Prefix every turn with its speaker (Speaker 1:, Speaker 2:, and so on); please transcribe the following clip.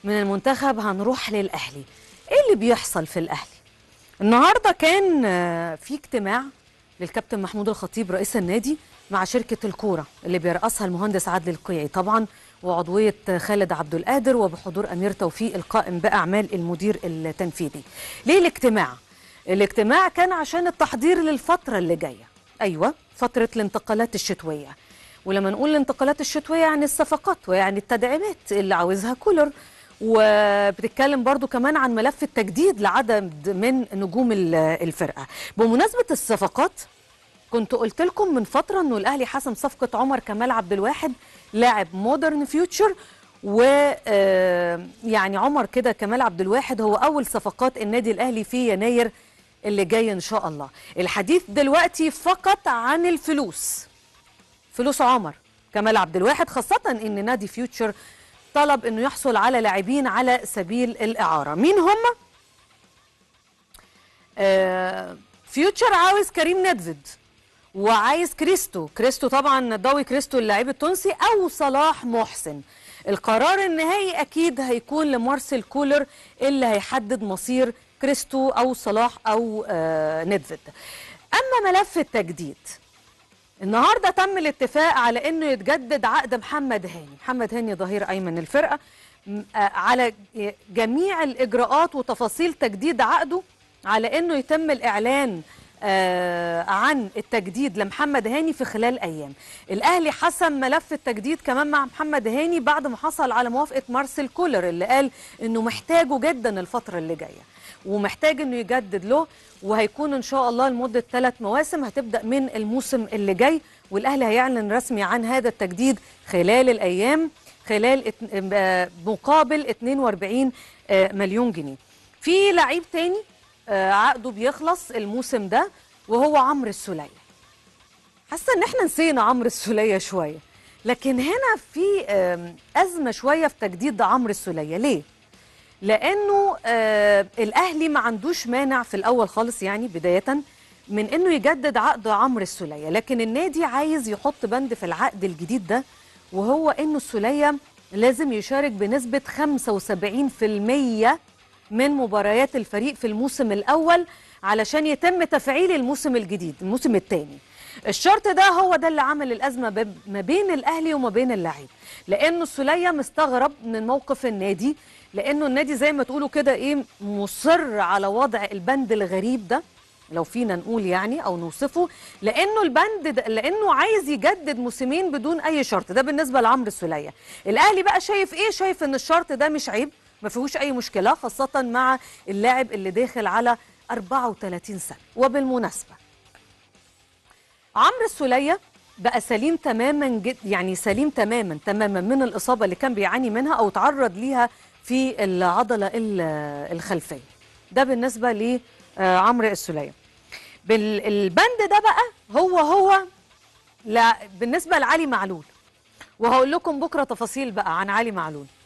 Speaker 1: من المنتخب هنروح للاهلي ايه اللي بيحصل في الاهلي النهارده كان آه، في اجتماع للكابتن محمود الخطيب رئيس النادي مع شركه الكوره اللي بيرأسها المهندس عادل القيعي طبعا وعضويه خالد عبد القادر وبحضور امير توفيق القائم باعمال المدير التنفيذي ليه الاجتماع الاجتماع كان عشان التحضير للفتره اللي جايه ايوه فتره الانتقالات الشتويه ولما نقول الانتقالات الشتويه يعني الصفقات ويعني التدعيمات اللي عاوزها كولر وبتتكلم برضو كمان عن ملف التجديد لعدد من نجوم ال- الفرقه بمناسبه الصفقات كنت قلت لكم من فتره انه الاهلي حسم صفقه عمر كمال عبد الواحد لاعب مودرن فيوتشر و آه، يعني عمر كده كمال عبد الواحد هو اول صفقات النادي الاهلي في يناير اللي جاي ان شاء الله الحديث دلوقتي فقط عن الفلوس فلوس عمر كمال عبد الواحد خاصة ان نادي فيوتشر طلب انه يحصل على لاعبين على سبيل الاعارة مين هم؟ آه فيوتشر عاوز كريم ندفد وعايز كريستو كريستو طبعا ضوي كريستو اللاعب التونسي او صلاح محسن القرار النهائي اكيد هيكون لمارسيل كولر اللي هيحدد مصير كريستو او صلاح او آه ندفد اما ملف التجديد النهارده تم الاتفاق على انه يتجدد عقد محمد هاني محمد هاني ظهير ايمن الفرقه م- آه، على جميع الاجراءات وتفاصيل تجديد عقده على انه يتم الاعلان آه، عن التجديد لمحمد هاني في خلال ايام الاهلي حسم ملف التجديد كمان مع محمد هاني بعد ما حصل على موافقه مارسيل كولر اللي قال انه محتاجه جدا الفتره اللي جايه ومحتاج انه يجدد له وهيكون ان شاء الله لمده ثلاث مواسم هتبدا من الموسم اللي جاي والاهلي هيعلن رسمي عن هذا التجديد خلال الايام خلال ات- آه، مقابل 42 آه، مليون جنيه في لعيب تاني آه، عقده بيخلص الموسم ده وهو عمرو السوليه حاسه ان احنا نسينا عمرو السوليه شويه لكن هنا في آم، ازمه شويه في تجديد عمرو السوليه ليه لانه آه الاهلي ما عندوش مانع في الاول خالص يعني بدايه من انه يجدد عقد عمرو السوليه لكن النادي عايز يحط بند في العقد الجديد ده وهو انه السوليه لازم يشارك بنسبه 75% من مباريات الفريق في الموسم الاول علشان يتم تفعيل الموسم الجديد الموسم الثاني الشرط ده هو ده اللي عمل الازمه بب- ما بين الاهلي وما بين اللاعب لانه السوليه مستغرب من موقف النادي لانه النادي زي ما تقولوا كده ايه مصر على وضع البند الغريب ده لو فينا نقول يعني او نوصفه لانه البند ده لانه عايز يجدد موسمين بدون اي شرط ده بالنسبه لعمرو السوليه الاهلي بقى شايف ايه شايف ان الشرط ده مش عيب ما فيهوش اي مشكله خاصه مع اللاعب اللي داخل على 34 سنه وبالمناسبه عمرو السوليه بقى سليم تماما جد يعني سليم تماما تماما من الاصابه اللي كان بيعاني منها او تعرض ليها في العضله ال- الخلفيه ده بالنسبه لعمرو السوليه بالبند ده بقى هو هو لا بالنسبه لعلي معلول وهقول لكم بكره تفاصيل بقى عن علي معلول